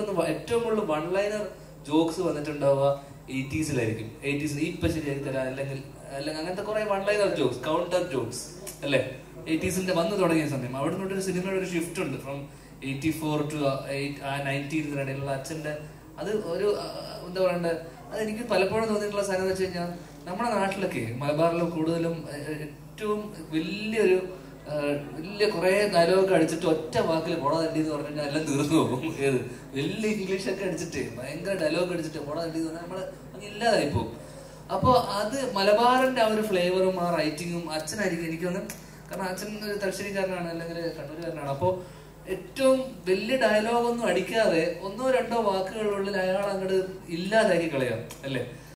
തോന്നുന്നു ഏറ്റവും കൂടുതൽ വൺ ലൈനർ ജോക്സ് വന്നിട്ടുണ്ടാവുക എയ്റ്റീസിലായിരിക്കും എയ്റ്റീസിൽ ഇപ്പൊ ശരിയാക്കി തരാം അല്ലെങ്കിൽ അല്ലെങ്കിൽ അങ്ങനത്തെ കുറെ one liner jokes counter jokes അല്ലേ എയ്റ്റീസിന്റെ വന്നു തുടങ്ങിയ സമയം അവിടെ നിന്നൊരു ഒരു സിനിമയുടെ ഒരു ഷിഫ്റ്റ് ഉണ്ട് ഫ്രം എയ്റ്റി ഫോർ ടു നയൻറ്റീനിടയിലുള്ള അച്ഛന്റെ അത് ഒരു ആ, എന്താ പറയണ്ടേ അത് എനിക്ക് പലപ്പോഴും തോന്നിയിട്ടുള്ള സാധനം എന്ന് വെച്ച് കഴിഞ്ഞാൽ നമ്മുടെ നാട്ടിലൊക്കെ മലബാറിലും കൂടുതലും ഏഹ്, ഏറ്റവും വലിയൊരു ഏഹ്, വലിയ കുറെ ഡയലോഗ് അടിച്ചിട്ട് ഒറ്റ വാക്കിൽ പോടാ തണ്ടി എന്ന് പറഞ്ഞു കഴിഞ്ഞാൽ എല്ലാം തീർന്നു പോകും ഏത് വലിയ ഇംഗ്ലീഷ് ഒക്കെ അടിച്ചിട്ട് ഭയങ്കര ഡയലോഗ് അടിച്ചിട്ട് പോടാ തണ്ടി എന്ന് പറഞ്ഞാൽ നമ്മള് അങ്ങ് ഇല്ലാതായി പോകും അപ്പൊ അത് മലബാറിന്റെ ആ ഒരു ഫ്ലേവറും ആ റൈറ്റിങ്ങും അച്ഛനായിരിക്കും എനിക്കൊന്ന് കാരണം അച്ഛൻ ഒരു തലശ്ശേരിക്കാരനാണ് അല്ലെങ്കിൽ കണ്ണൂരുകാരനാണ് അപ്പോ ഏറ്റവും വലിയ ഡയലോഗൊന്നും അടിക്കാതെ ഒന്നോ രണ്ടോ വാക്കുകളുള്ളിൽ അയാൾ അങ്ങോട്ട് ഇല്ലാതാക്കി കളയാം അല്ലേ